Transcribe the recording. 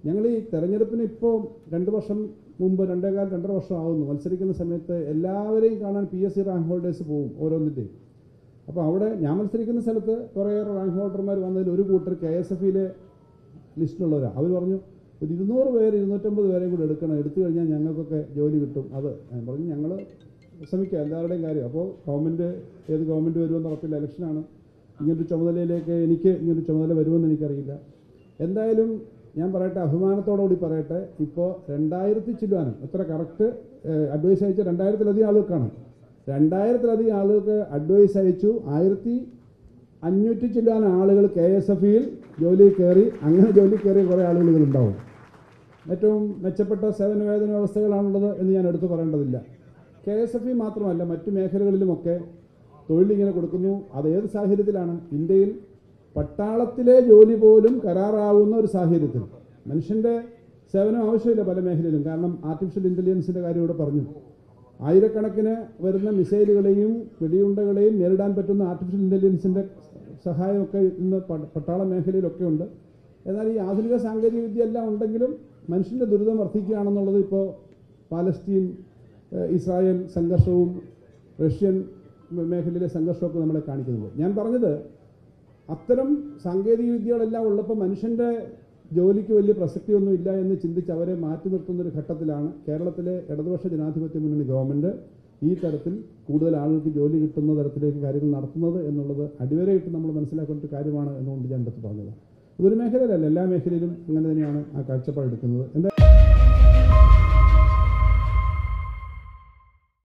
ഞങ്ങൾ ഈ തെരഞ്ഞെടുപ്പിന് ഇപ്പോൾ രണ്ട് വർഷം മുമ്പ് രണ്ടേകാൽ രണ്ടര വർഷം ആവുന്നു മത്സരിക്കുന്ന സമയത്ത് എല്ലാവരെയും കാണാൻ P S C rank holders പോവും ഓരോന്നിൻ്റെയും അപ്പോൾ അവിടെ ഞാൻ മത്സരിക്കുന്ന സ്ഥലത്ത് കുറേയേറെ റാങ്ക് ഹോൾഡർമാർ വന്നതിൽ ഒരു കൂട്ടർ കെ എസ് എഫ് ഇയിലെ ലിസ്റ്റിലുള്ളവരാണ് അവർ പറഞ്ഞു ഒരു ഇരുന്നൂറ് പേര് ഇരുന്നൂറ്റമ്പത് പേരെയും കൂടി എടുക്കണം എടുത്തു കഴിഞ്ഞാൽ ഞങ്ങൾക്കൊക്കെ ജോലി കിട്ടും അത് ഞാൻ പറഞ്ഞു ഞങ്ങൾ ശ്രമിക്കാം എല്ലാവരുടെയും കാര്യം അപ്പോൾ ഗവൺമെൻറ് ഏത് ഗവൺമെൻറ് വരുമെന്ന് ഉറപ്പില്ല ഇലക്ഷനാണ് ഇങ്ങനൊരു ചുമതലയിലേക്ക് എനിക്ക് ഇങ്ങനൊരു ചുമതല വരുമെന്ന് എനിക്കറിയില്ല എന്തായാലും ഞാൻ പറയട്ടെ അഭിമാനത്തോടു കൂടി പറയട്ടെ ഇപ്പോൾ രണ്ടായിരത്തി ചില്ലുവാനും എത്ര കറക്റ്റ് അഡ്വൈസ് അയച്ച രണ്ടായിരത്തിലധികം ആളുകൾക്കാണ് രണ്ടായിരത്തിലധികം ആളുകൾക്ക് അഡ്വൈസ് അയച്ചു ആയിരത്തി അഞ്ഞൂറ്റി ചില്ലാൻ ആളുകൾ കെ എസ് എഫ് ഇയിൽ ജോലി കയറി അങ്ങനെ ജോലി കയറിയ കുറേ ആളുകൾ ഇതിലുണ്ടാവും ഏറ്റവും മെച്ചപ്പെട്ട സേവന വേതന വ്യവസ്ഥകളാണുള്ളത് എന്ന് ഞാൻ എടുത്തു പറയേണ്ടതില്ല കെ എസ് എഫ് ഇ മാത്രമല്ല മറ്റു മേഖലകളിലുമൊക്കെ തൊഴിലിങ്ങനെ കൊടുക്കുന്നു അത് ഏത് സാഹചര്യത്തിലാണ് ഇന്ത്യയിൽ പട്ടാളത്തിലെ ജോലി പോലും കരാറാവുന്ന ഒരു സാഹചര്യത്തിൽ മനുഷ്യൻ്റെ സേവനം ആവശ്യമില്ല പല മേഖലയിലും കാരണം ആർട്ടിഫിഷ്യൽ ഇൻ്റലിജൻസിൻ്റെ കാര്യം ഇവിടെ പറഞ്ഞു ആയിരക്കണക്കിന് വരുന്ന മിസൈലുകളെയും വെടിയുണ്ടകളെയും നേരിടാൻ പറ്റുന്ന ആർട്ടിഫിഷ്യൽ ഇൻ്റലിജൻസിൻ്റെ സഹായമൊക്കെ ഇന്ന് പ- പട്ടാള മേഖലയിലൊക്കെ ഉണ്ട് എന്നാൽ ഈ ആധുനിക സാങ്കേതിക വിദ്യ എല്ലാം ഉണ്ടെങ്കിലും മനുഷ്യൻ്റെ ദുരിതം വർദ്ധിക്കുകയാണെന്നുള്ളത് ഇപ്പോൾ പാലസ്തീൻ ഏഹ്, ഇസ്രായേൽ സംഘർഷവും റഷ്യൻ മേ- മേഖലയിലെ സംഘർഷമൊക്കെ നമ്മളെ കാണിക്കുന്നത് ഞാൻ പറഞ്ഞത് അത്തരം സാങ്കേതിക വിദ്യകളെല്ലാം ഉള്ളപ്പോൾ മനുഷ്യൻ്റെ ജോലിക്ക് വലിയ പ്രസക്തിയൊന്നും ഇല്ല എന്ന് ചിന്തിച്ച് അവരെ മാറ്റി നിർത്തുന്ന ഒരു ഘട്ടത്തിലാണ് കേരളത്തിലെ ഇടതുപക്ഷ ജനാധിപത്യ മുന്നണി ഗവൺമെൻറ് ഈ തരത്തിൽ കൂടുതൽ ആളുകൾക്ക് ജോലി കിട്ടുന്ന തരത്തിലേക്ക് കാര്യങ്ങൾ നടത്തുന്നത് എന്നുള്ളത് അടിവരയിട്ട് നമ്മൾ മനസ്സിലാക്കേണ്ട ഒരു കാര്യമാണ് എന്നുകൊണ്ട് ഞാൻ എടുത്ത് പറഞ്ഞത് ഇതൊരു മേഖലയിലല്ല എല്ലാ മേഖലയിലും അങ്ങനെ തന്നെയാണ് ആ കാഴ്ചപ്പാട് എടുക്കുന്നത് എന്താ